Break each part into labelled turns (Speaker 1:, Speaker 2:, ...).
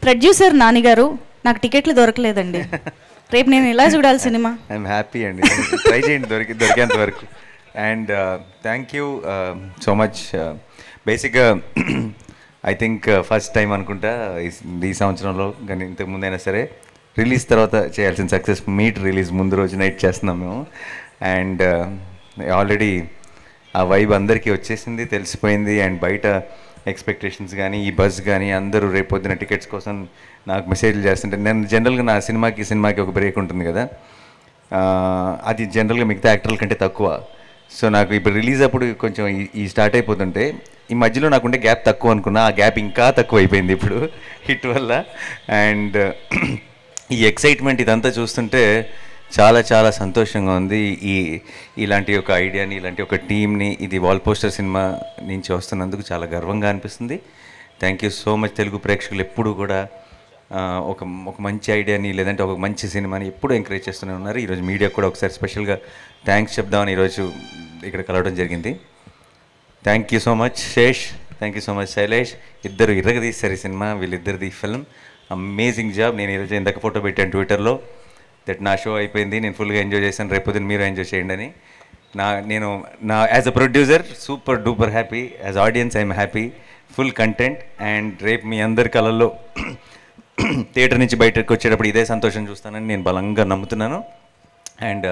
Speaker 1: producer నానిగారు నాకు టికెట్లు దొరకలేదండి రేపు నేను ఇలా చూడాలి సినిమా
Speaker 2: ఐఎమ్ హ్యాపీ అండి ట్రై చేయండి దొరికి దొరికేంత వరకు and thank you so much బేసిక్గా ఐ థింక్ ఫస్ట్ టైం అనుకుంటా ఈ- ఈ సంవత్సరంలో కానీ ఇంతకు ముందైనా సరే రిలీజ్ తర్వాత చేయాల్సిన సక్సెస్ మీట్ రిలీజ్ ముందు రోజు నైట్ చేస్తున్నాం మేము అండ్ ఆల్రెడీ ఆ వైబ్ అందరికీ వచ్చేసింది తెలిసిపోయింది అండ్ బయట ఎక్స్పెక్టేషన్స్ కానీ ఈ బస్ కానీ అందరూ రేపు పొద్దున టికెట్స్ కోసం నాకు మెసేజ్లు చేస్తుంటే నేను జనరల్గా నా సినిమాకి సినిమాకి ఒక బ్రేక్ ఉంటుంది కదా ఆ, అది జనరల్గా మిగతా యాక్టర్ల కంటే తక్కువ సో నాకు ఇప్పుడు రిలీజ్ అప్పుడు కొంచెం ఈ- ఈ స్టార్ట్ అయిపోతుంటే ఈ మధ్యలో నాకుండే గ్యాప్ తక్కువ అనుకున్నా ఆ గ్యాప్ ఇంకా తక్కువ అయిపోయింది ఇప్పుడు హిట్ వల్ల అండ్ ఈ ఎక్సైట్మెంట్ ఇదంతా చూస్తుంటే చాలా చాలా సంతోషంగా ఉంది ఈ ఇలాంటి ఒక ఐడియాని ఇలాంటి ఒక టీంని ఇది వాల్ పోస్టర్ సినిమా నుంచి వస్తున్నందుకు చాలా గర్వంగా అనిపిస్తుంది thank you so much Telugu ప్రేక్షకులు ఎప్పుడూ కూడా ఆ, ఒక ఒక మంచి ఐడియాని లేదంటే ఒక మంచి సినిమాని ఎప్పుడూ ఎంకరేజ్ చేస్తూనే ఉన్నారు ఈరోజు మీడియా కూడా ఒకసారి స్పెషల్గా థ్యాంక్స్ చెప్దామని ఈరోజు ఇక్కడ కలవడం జరిగింది thank you so much Sesh thank you so much Shailesh ఇద్దరు ఇరగదీశారు ఈ సినిమా వీళ్ళిద్దరిది ఫిల్మ్ అమేజింగ్ జాబ్ నేను ఈరోజు ఇందాక ఫోటో పెట్టాను ట్విట్టర్లో దట్ నా షో అయిపోయింది నేను ఫుల్గా ఎంజాయ్ చేశాను రేపు పొద్దున్న మీరు ఎంజాయ్ చేయండి అని నా నేను నా as a producer super duper happy as audience I'm happy full content and రేపు మీ అందరి కళల్లో థియేటర్ నుంచి బయటకు వచ్చేటప్పుడు ఇదే సంతోషం చూస్తానని నేను బలంగా నమ్ముతున్నాను అండ్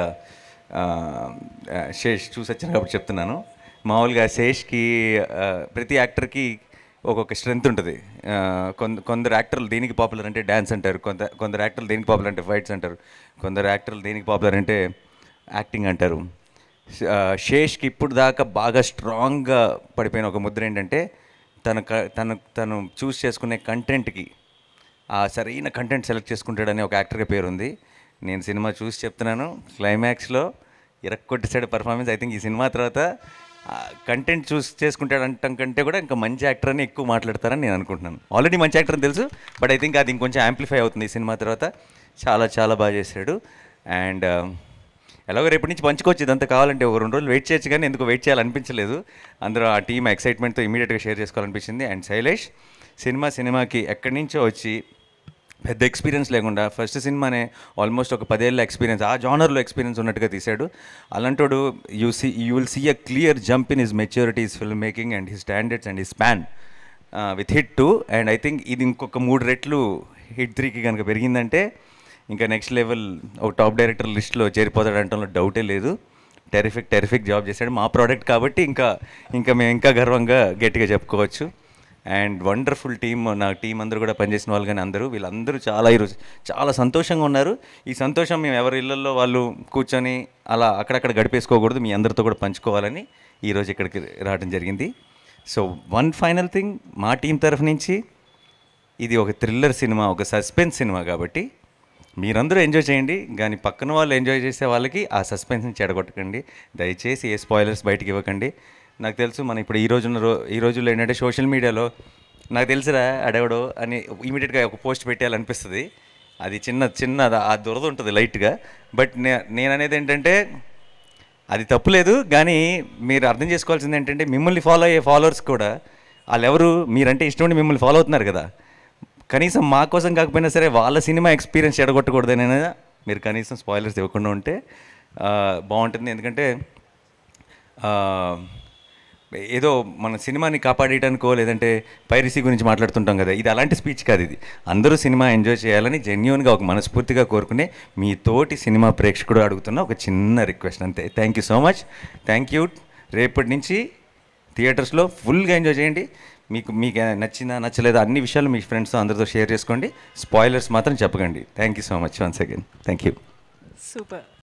Speaker 2: శేష్ చూసి వచ్చాను కాబట్టి చెప్తున్నాను మామూలుగా శేష్కి ఆ, ప్రతి యాక్టర్కి ఒక్కొక్క స్ట్రెంగ్త్ ఉంటుంది ఆ, కొంద కొందరు యాక్టర్లు దేనికి పాపులర్ అంటే డ్యాన్స్ అంటారు కొంత కొందరు యాక్టర్లు దేనికి పాపులర్ అంటే ఫైట్స్ అంటారు కొందరు యాక్టర్లు దేనికి పాపులర్ అంటే యాక్టింగ్ అంటారు ఆ, శేష్కి ఇప్పుడు దాకా బాగా స్ట్రాంగ్గా పడిపోయిన ఒక ముద్ర ఏంటంటే తన క- తను తను చూస్ చేసుకునే కంటెంట్కి ఆ సరైన కంటెంట్ సెలెక్ట్ చేసుకుంటాడని ఒక యాక్టర్గా పేరు ఉంది నేను సినిమా చూసి చెప్తున్నాను క్లైమాక్స్లో ఇరక్కొట్టేసాడు పర్ఫార్మెన్స్ ఐ థింక్ ఈ సినిమా తర్వాత కంటెంట్ చూస్ చేసుకుంటాడు అంటాం కంటే కూడా ఇంకా మంచి యాక్టర్ అని ఎక్కువ మాట్లాడతారని నేను అనుకుంటున్నాను ఆల్రెడీ మంచి యాక్టర్ అని తెలుసు బట్ ఐ థింక్ అది ఇంకొంచెం యాంప్లిఫై అవుతుంది ఈ సినిమా తర్వాత చాలా చాలా బాగా చేశాడు అండ్ ఎలాగో రేపటి నుంచి పంచుకోవచ్చు ఇదంతా కావాలంటే ఒక రెండు రోజులు వెయిట్ చేయొచ్చు కానీ ఎందుకు వెయిట్ చేయాలనిపించలేదు అందరూ ఆ టీమ్ ఎక్సైట్మెంట్తో ఇమీడియట్గా షేర్ చేసుకోవాలనిపించింది అండ్ శైలేష్ సినిమా సినిమాకి ఎక్కడి నుంచో వచ్చి పెద్ద ఎక్స్పీరియన్స్ లేకుండా ఫస్ట్ సినిమానే ఆల్మోస్ట్ ఒక పదేళ్ళ ఎక్స్పీరియన్స్ ఆ జానర్లో ఎక్స్పీరియన్స్ ఉన్నట్టుగా తీశాడు అలాంటోడు you see you will see a clear jump in his maturities film making and his standards and his span with hit two and I think ఇది ఇంకొక మూడు రెట్లు హిట్ త్రీకి కనుక పెరిగిందంటే ఇంకా నెక్స్ట్ లెవెల్ ఒక టాప్ డైరెక్టర్ లిస్ట్లో చేరిపోతాడు అంటంలో డౌటే లేదు టెరిఫిక్ టెరిఫిక్ జాబ్ చేశాడు మా ప్రోడక్ట్ కాబట్టి ఇంకా ఇంకా మేము ఇంకా గర్వంగా గట్టిగా చెప్పుకోవచ్చు అండ్ వండర్ఫుల్ టీమ్ నా టీం అందరూ కూడా పనిచేసిన వాళ్ళు కానీ అందరూ వీళ్ళందరూ చాలా ఈరోజు చాలా సంతోషంగా ఉన్నారు ఈ సంతోషం మేము ఎవరి ఇళ్ళల్లో వాళ్ళు కూర్చొని అలా అక్కడక్కడ గడిపేసుకోకూడదు మీ అందరితో కూడా పంచుకోవాలని ఈరోజు ఇక్కడికి రావడం జరిగింది సో వన్ ఫైనల్ థింగ్ మా టీం తరఫు నుంచి ఇది ఒక థ్రిల్లర్ సినిమా ఒక సస్పెన్స్ సినిమా కాబట్టి మీరందరూ ఎంజాయ్ చేయండి కానీ పక్కన వాళ్ళు ఎంజాయ్ చేసే వాళ్ళకి ఆ సస్పెన్స్ని చెడగొట్టకండి దయచేసి ఏ స్పాయిలర్స్ బయటికి ఇవ్వకండి నాకు తెలుసు మనం ఇప్పుడు ఈ రోజున్న రో ఈ రోజుల్లో ఏంటంటే సోషల్ మీడియాలో నాకు తెలుసురా అడవడో అని ఇమీడియట్గా ఒక పోస్ట్ పెట్టాలనిపిస్తుంది అది చిన్న చిన్న అది- ఆ దురద ఉంటుంది లైట్గా బట్ నే నేను అనేది ఏంటంటే అది తప్పులేదు కానీ మీరు అర్థం చేసుకోవాల్సింది ఏంటంటే మిమ్మల్ని ఫాలో అయ్యే ఫాలోవర్స్ కూడా వాళ్ళు ఎవరు మీరంటే ఇష్టం ఉండి మిమ్మల్ని ఫాలో అవుతున్నారు కదా కనీసం మా కోసం కాకపోయినా సరే వాళ్ళ సినిమా ఎక్స్పీరియన్స్ చెడగొట్టకూడదనైనా మీరు కనీసం స్పాయిలర్స్ ఇవ్వకుండా ఉంటే ఆ, బాగుంటుంది ఎందుకంటే ఆ, ఏదో మన సినిమాని కాపాడేయడానికో లేదంటే పైరసీ గురించి మాట్లాడుతుంటాం కదా ఇది అలాంటి స్పీచ్ కాదు ఇది అందరూ సినిమా ఎంజాయ్ చేయాలని జెన్యున్గా ఒక మనస్ఫూర్తిగా కోరుకునే మీ తోటి సినిమా ప్రేక్షకుడు అడుగుతున్న ఒక చిన్న రిక్వెస్ట్ అంతే thank you so much thank you రేపటి నుంచి థియేటర్స్లో ఫుల్గా ఎంజాయ్ చేయండి మీకు మీకు నచ్చిందా నచ్చలేదా అన్ని విషయాలు మీ ఫ్రెండ్స్తో అందరితో షేర్ చేసుకోండి స్పాయిలర్స్ మాత్రం చెప్పకండి thank you so much once again thank you
Speaker 3: super